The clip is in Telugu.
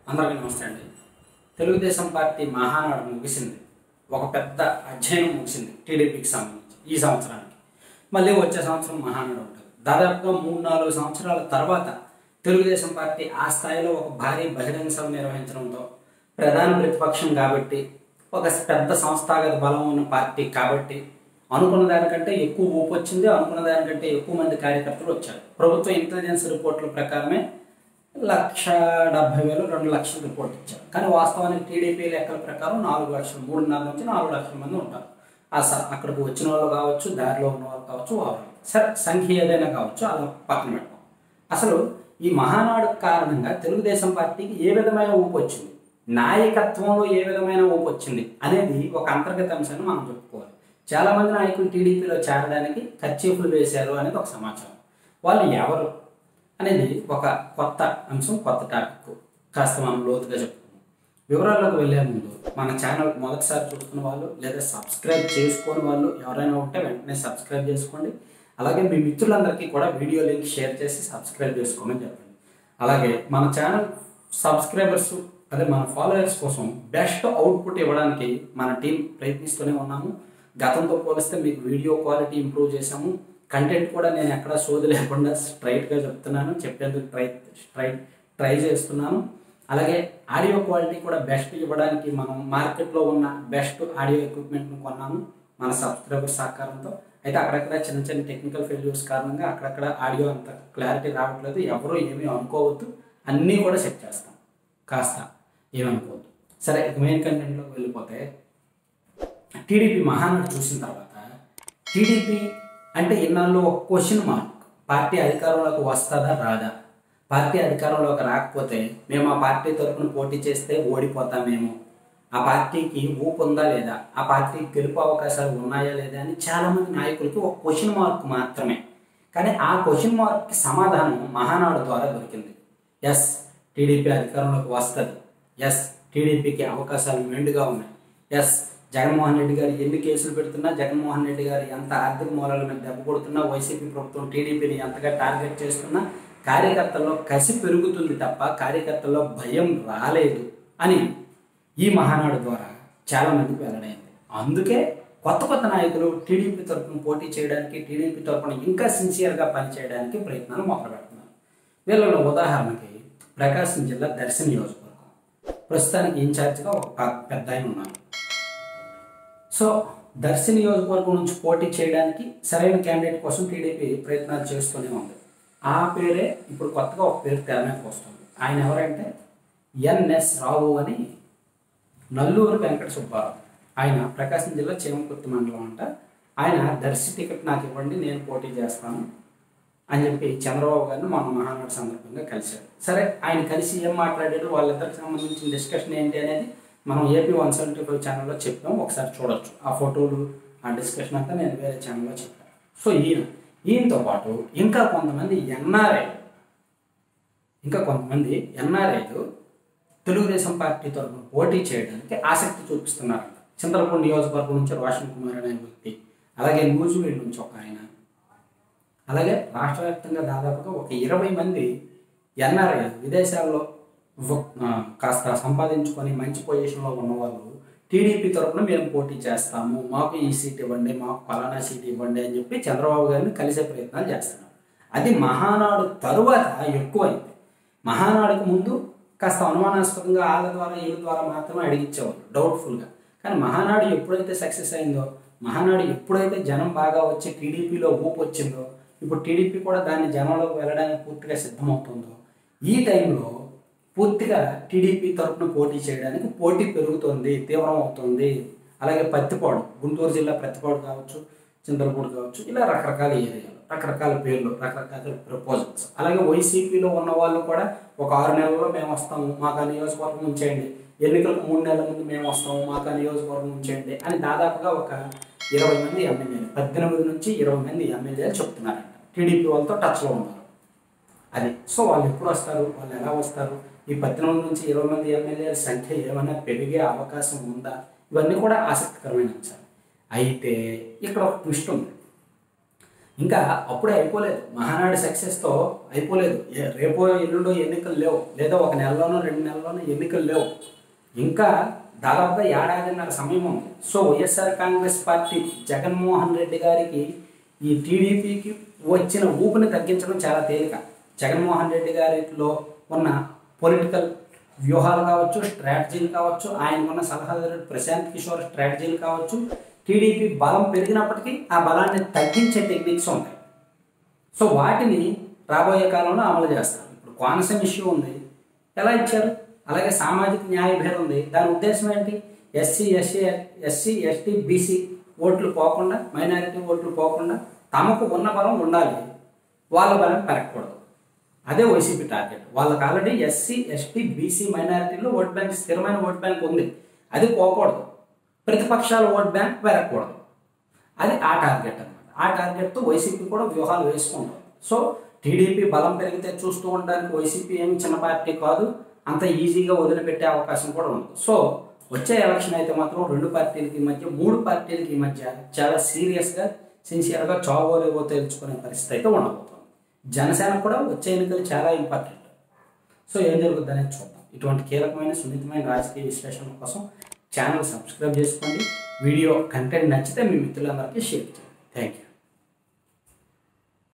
అందరికీ నమస్తే అండి తెలుగుదేశం పార్టీ మహానాడు ముగిసింది ఒక పెద్ద అధ్యయనం ముగిసింది టీడీపీకి సంబంధించి ఈ సంవత్సరానికి మళ్ళీ వచ్చే సంవత్సరం మహానాడు ఉంటుంది దాదాపుగా మూడు నాలుగు సంవత్సరాల తర్వాత తెలుగుదేశం పార్టీ ఆ స్థాయిలో ఒక భారీ బహిరంగ సభ నిర్వహించడంతో ప్రధాన ప్రతిపక్షం కాబట్టి ఒక పెద్ద సంస్థాగత బలం ఉన్న పార్టీ కాబట్టి అనుకున్న దానికంటే ఎక్కువ ఊపు వచ్చింది అనుకున్న దానికంటే ఎక్కువ మంది కార్యకర్తలు వచ్చారు ప్రభుత్వ ఇంటెలిజెన్స్ రిపోర్టుల ప్రకారమే లక్ష డెబ్బై వేలు రెండు లక్షల రిపోర్ట్ ఇచ్చారు కానీ వాస్తవానికి టీడీపీ లెక్కల ప్రకారం నాలుగు లక్షలు మూడున్నర నుంచి నాలుగు లక్షల మంది ఉంటారు ఆ స అక్కడికి వచ్చిన వాళ్ళు కావచ్చు దారిలో ఉన్న వాళ్ళు కావచ్చు వారు సరే సంఖ్య ఏదైనా కావచ్చు అలా పక్కన పెడతాం అసలు ఈ మహానాడు కారణంగా తెలుగుదేశం పార్టీకి ఏ విధమైన ఊపు వచ్చింది నాయకత్వంలో ఏ విధమైన ఊపు వచ్చింది అనేది ఒక అంతర్గత అంశాన్ని మనం చెప్పుకోవాలి చాలా మంది నాయకులు టీడీపీలో చేరడానికి ఖర్చీఫ్లు వేశారు అనేది ఒక సమాచారం వాళ్ళు ఎవరు అనేది ఒక కొత్త అంశం కొత్త టాపిక్ కాస్త మనం లోతుగా చెప్పుకుందాం వివరాల్లోకి వెళ్ళే ముందు మన ఛానల్ మొదటిసారి చూస్తున్న వాళ్ళు లేదా సబ్స్క్రైబ్ చేసుకోని వాళ్ళు ఎవరైనా ఉంటే వెంటనే సబ్స్క్రైబ్ చేసుకోండి అలాగే మీ మిత్రులందరికీ కూడా వీడియో లింక్ షేర్ చేసి సబ్స్క్రైబ్ చేసుకోమని చెప్పండి అలాగే మన ఛానల్ సబ్స్క్రైబర్స్ అదే మన ఫాలోయర్స్ కోసం బెస్ట్ అవుట్పుట్ ఇవ్వడానికి మన టీం ప్రయత్నిస్తూనే ఉన్నాము గతంతో పోలిస్తే మీకు వీడియో క్వాలిటీ ఇంప్రూవ్ చేశాము కంటెంట్ కూడా నేను ఎక్కడ సోది లేకుండా స్ట్రైట్గా చెప్తున్నాను చెప్పేందుకు ట్రై ట్రై ట్రై చేస్తున్నాను అలాగే ఆడియో క్వాలిటీ కూడా బెస్ట్ ఇవ్వడానికి మనం మార్కెట్లో ఉన్న బెస్ట్ ఆడియో ఎక్విప్మెంట్ను కొన్నాము మన సబ్స్క్రైబర్ సహకారంతో అయితే అక్కడక్కడ చిన్న చిన్న టెక్నికల్ ఫెయిల్యూర్స్ కారణంగా అక్కడక్కడ ఆడియో అంత క్లారిటీ రావట్లేదు ఎవరు ఏమీ అనుకోవద్దు అన్నీ కూడా సెట్ చేస్తాం కాస్త ఏమనుకోవద్దు సరే ఇక మెయిన్ కంటెంట్లోకి వెళ్ళిపోతే టీడీపీ మహానాడు చూసిన తర్వాత టీడీపీ అంటే ఇన్నాళ్ళు ఒక క్వశ్చన్ మార్క్ పార్టీ అధికారంలోకి వస్తుందా రాదా పార్టీ అధికారంలోకి రాకపోతే మేము ఆ పార్టీ తరఫున పోటీ చేస్తే ఓడిపోతామేమో ఆ పార్టీకి ఊపు ఉందా లేదా ఆ పార్టీకి గెలుపు అవకాశాలు ఉన్నాయా లేదా అని చాలామంది నాయకులకి ఒక క్వశ్చన్ మార్క్ మాత్రమే కానీ ఆ క్వశ్చన్ మార్క్కి సమాధానం మహానాడు ద్వారా దొరికింది ఎస్ టీడీపీ అధికారంలోకి వస్తుంది ఎస్ టీడీపీకి అవకాశాలు మెండుగా ఉన్నాయి ఎస్ జగన్మోహన్ రెడ్డి గారు ఎన్ని కేసులు పెడుతున్నా జగన్మోహన్ రెడ్డి గారు ఎంత ఆర్థిక మూలాల మీద దెబ్బ కొడుతున్నా వైసీపీ ప్రభుత్వం టీడీపీని ఎంతగా టార్గెట్ చేస్తున్నా కార్యకర్తల్లో కసి పెరుగుతుంది తప్ప కార్యకర్తల్లో భయం రాలేదు అని ఈ మహానాడు ద్వారా చాలా మందికి వెల్లడైంది అందుకే కొత్త కొత్త నాయకులు టీడీపీ తరఫున పోటీ చేయడానికి టీడీపీ తరఫున ఇంకా సిన్సియర్గా పనిచేయడానికి ప్రయత్నాలు మొదలు పెడుతున్నారు వీళ్ళలో ఉదాహరణకి ప్రకాశం జిల్లా దర్శన నియోజకవర్గం ప్రస్తుతానికి ఇన్ఛార్జిగా ఒక ప- పెద్ద ఆయన ఉన్నారు సో దర్శి నియోజకవర్గం నుంచి పోటీ చేయడానికి సరైన క్యాండిడేట్ కోసం టీడీపీ ప్రయత్నాలు చేస్తూనే ఉంది ఆ పేరే ఇప్పుడు కొత్తగా ఒక పేరు తెర మీదకి వస్తుంది ఆయన ఎవరంటే ఎన్ఎస్ రావు అని నల్లూరు వెంకట సుబ్బారావు ఆయన ప్రకాశం జిల్లా చీమకుర్తి మండలం అంట ఆయన దర్శి టికెట్ నాకు ఇవ్వండి నేను పోటీ చేస్తాను అని చెప్పి చంద్రబాబు గారిని మన మహానాడు సందర్భంగా కలిశారు సరే ఆయన కలిసి ఏం మాట్లాడారు వాళ్ళిద్దరికి సంబంధించిన డిస్కషన్ ఏంటి అనేది మనం ఏపీ వన్ సెవెంటీ ఫైవ్ ఛానల్లో చెప్పాం ఒకసారి చూడొచ్చు ఆ ఫోటోలు ఆ డిస్కషన్ అంతా నేను వేరే ఛానల్లో చెప్పాను సో ఈయన ఈయనతో పాటు ఇంకా కొంతమంది ఎన్ఆర్ఐ ఇంకా కొంతమంది ఎన్ఆర్ఐలు తెలుగుదేశం పార్టీ తరఫున పోటీ చేయడానికి ఆసక్తి చూపిస్తున్నారంట చింతలపూడి నియోజకవర్గం నుంచి రోషన్ కుమార్ అనే వ్యక్తి అలాగే నూజివీడ్ నుంచి ఒక ఆయన అలాగే రాష్ట్ర వ్యాప్తంగా దాదాపుగా ఒక ఇరవై మంది ఎన్ఆర్ఐ విదేశాల్లో వ- ఆ, కాస్త సంపాదించుకొని మంచి పొజిషన్లో ఉన్నవాళ్ళు టీడీపీ తరఫున మేము పోటీ చేస్తాము మాకు ఈ సీట్ ఇవ్వండి మాకు పలానా సీట్ ఇవ్వండి అని చెప్పి చంద్రబాబు గారిని కలిసే ప్రయత్నాలు చేస్తున్నారు అది మహానాడు తరువాత ఎక్కువైంది మహానాడుకు ముందు కాస్త అనుమానాస్పదంగా వాళ్ళ ద్వారా వీళ్ళ ద్వారా మాత్రమే అడిగించేవాళ్ళు డౌట్ఫుల్గా కానీ మహానాడు ఎప్పుడైతే సక్సెస్ అయిందో మహానాడు ఎప్పుడైతే జనం బాగా వచ్చి టీడీపీలో ఊపు వచ్చిందో ఇప్పుడు టీడీపీ కూడా దాన్ని జనంలోకి వెళ్ళడానికి పూర్తిగా సిద్ధమవుతుందో ఈ టైంలో పూర్తిగా టీడీపీ తరఫున పోటీ చేయడానికి పోటీ పెరుగుతుంది తీవ్రం అవుతుంది అలాగే పత్తిపాడు గుంటూరు జిల్లా పత్తిపాడు కావచ్చు చింతలపూడి కావచ్చు ఇలా రకరకాల ఏరియాలు రకరకాల పేర్లు రకరకాల ప్రపోజల్స్ అలాగే వైసీపీలో ఉన్న వాళ్ళు కూడా ఒక ఆరు నెలల్లో మేము వస్తాము మాకు ఆ నియోజకవర్గం ఉంచేయండి ఎన్నికలకు మూడు నెలల ముందు మేము వస్తాము మాకు ఆ నియోజకవర్గం ఉంచేయండి అని దాదాపుగా ఒక ఇరవై మంది ఎమ్మెల్యేలు పద్దెనిమిది నుంచి ఇరవై మంది ఎమ్మెల్యేలు చెప్తున్నారంట టీడీపీ వాళ్ళతో టచ్లో ఉన్నారు అది సో వాళ్ళు ఎప్పుడు వస్తారు వాళ్ళు ఎలా వస్తారు ఈ పద్దెనిమిది నుంచి ఇరవై మంది ఎమ్మెల్యేల సంఖ్య ఏమైనా పెరిగే అవకాశం ఉందా ఇవన్నీ కూడా ఆసక్తికరమైన అంశాలు అయితే ఇక్కడ ఒక ట్విస్ట్ ఉంది ఇంకా అప్పుడే అయిపోలేదు మహానాడు సక్సెస్తో అయిపోలేదు ఏ- రేపో ఎల్లుండో ఎన్నికలు లేవు లేదా ఒక నెలలోనో రెండు నెలల్లోనో ఎన్నికలు లేవు ఇంకా దాదాపుగా ఏడాదిన్నర సమయం ఉంది సో వైఎస్ఆర్ కాంగ్రెస్ పార్టీ జగన్మోహన్ రెడ్డి గారికి ఈ టీడీపీకి వచ్చిన ఊపిని తగ్గించడం చాలా తేలిక జగన్మోహన్ రెడ్డి గారిలో ఉన్న పొలిటికల్ వ్యూహాలు కావచ్చు స్ట్రాటజీలు కావచ్చు ఆయనకున్న సలహాదారు ప్రశాంత్ కిషోర్ స్ట్రాటజీలు కావచ్చు టీడీపీ బలం పెరిగినప్పటికీ ఆ బలాన్ని తగ్గించే టెక్నిక్స్ ఉంటాయి సో వాటిని రాబోయే కాలంలో అమలు చేస్తారు ఇప్పుడు కోనసీమ ఇష్యూ ఉంది ఎలా ఇచ్చారు అలాగే సామాజిక న్యాయ భేదం ఉంది దాని ఉద్దేశం ఏంటి SC SC SC ST BC ఓట్లు పోకుండా మైనారిటీ ఓట్లు పోకుండా తమకు ఉన్న బలం ఉండాలి వాళ్ళ బలం పెరగకూడదు అదే వైసీపీ టార్గెట్ వాళ్ళకి ఆల్రెడీ ఎస్సీ ఎస్టీ బీసీ మైనారిటీలో ఓట్ బ్యాంక్ స్థిరమైన ఓట్ బ్యాంక్ ఉంది అది పోకూడదు ప్రతిపక్షాల ఓట్ బ్యాంక్ పెరగకూడదు అది ఆ టార్గెట్ అన్నమాట ఆ టార్గెట్తో వైసీపీ కూడా వ్యూహాలు వేసుకుంటాం సో టీడీపీ బలం పెరిగితే చూస్తూ ఉండడానికి వైసీపీ ఏమి చిన్న పార్టీ కాదు అంత ఈజీగా వదిలిపెట్టే అవకాశం కూడా ఉంది సో వచ్చే ఎలక్షన్ అయితే మాత్రం రెండు పార్టీలకి మధ్య మూడు పార్టీలకి మధ్య చాలా సీరియస్గా సిన్సియర్గా చావో లేవో తేల్చుకునే పరిస్థితి అయితే ఉండబోతుంది జనసేన కూడా వచ్చే ఎన్నికలు చాలా ఇంపార్టెంట్ సో ఏం జరుగుతుంది అనేది చూద్దాం ఇటువంటి కీలకమైన సున్నితమైన రాజకీయ విశ్లేషణ కోసం ఛానల్ సబ్స్క్రైబ్ చేసుకోండి వీడియో కంటెంట్ నచ్చితే మీ మిత్రులందరికీ షేర్ చేయండి థ్యాంక్ యూ